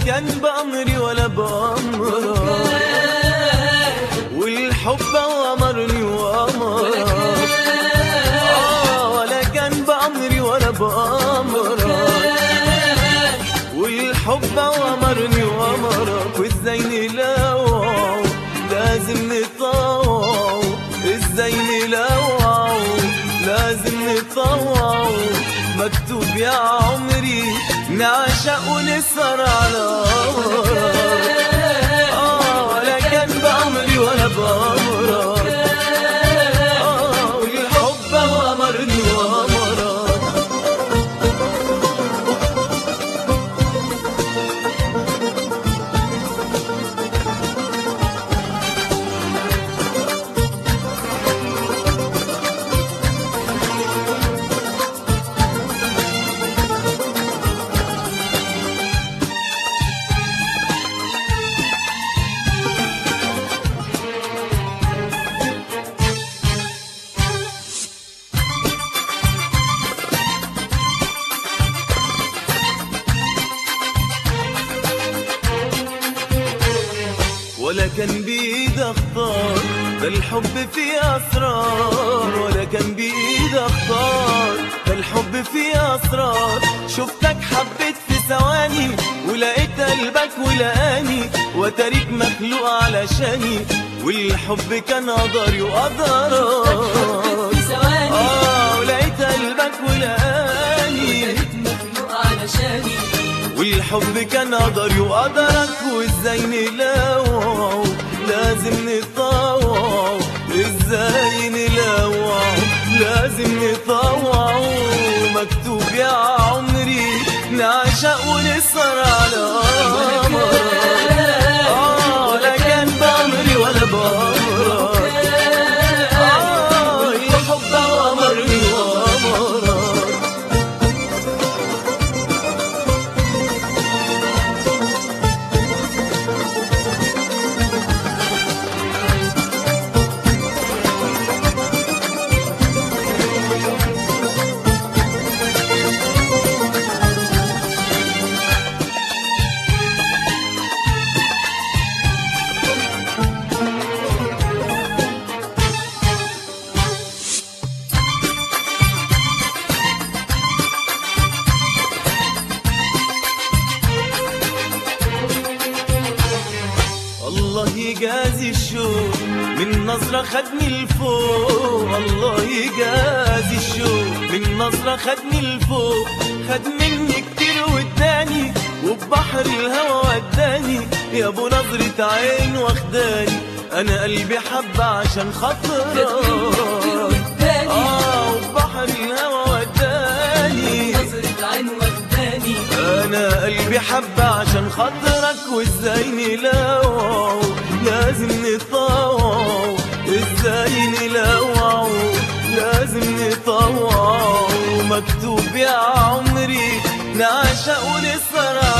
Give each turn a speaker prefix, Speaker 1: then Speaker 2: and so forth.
Speaker 1: كان بأمري ولا بأمرك والحب أمرني وأمرك آه ولا كان بأمري ولا بأمرك والحب أمرني وأمرك وإزاي نلوعه لازم نطوعه إزاي نلوعه لازم نطوعه مكتوب يا عمري نعشق ونسهر على أمرك آه ولا كان بأمري ولا بأمرك آه والحب أمرني وأمرك ولا كان بإيد اختار ده الحب فيه اسرار ولا كان بإيد اختار ده الحب فيه اسرار شفتك حبيت في ثواني ولقيت قلبك ولقاني وتاريك مخلوق علشاني والحب كان قدري وقدرك
Speaker 2: في ثواني
Speaker 1: اه ولقيت قلبك ولقاني
Speaker 2: بقيت مخلوق علشاني
Speaker 1: والحب كان قدري وقدرك وازاي نلوعه لازم نطوعه ازاي نلوعه لازم نطوعه مكتوب يا عمري نعشق ونسهر على قمرك آه لا كان بأمري ولا بأمرك آه الحب أمرني وأمرك الله يجازي الشوق من نظرة خدني لفوق الله يجازي الشوق من نظرة خدني لفوق خد مني كتير واداني وبحر الهوى وداني يا ابو نظرة عين واخداني انا قلبي حب عشان خاطرك
Speaker 2: واداني.
Speaker 1: اه وبحر الهوى وداني
Speaker 2: نظرة عين واخداني
Speaker 1: انا قلبي حب عشان خاطرك وازاي نلوعه لازم نطوعه ازاي نلوعه لازم نطوعه مكتوب يا عمري نعشق ونسهر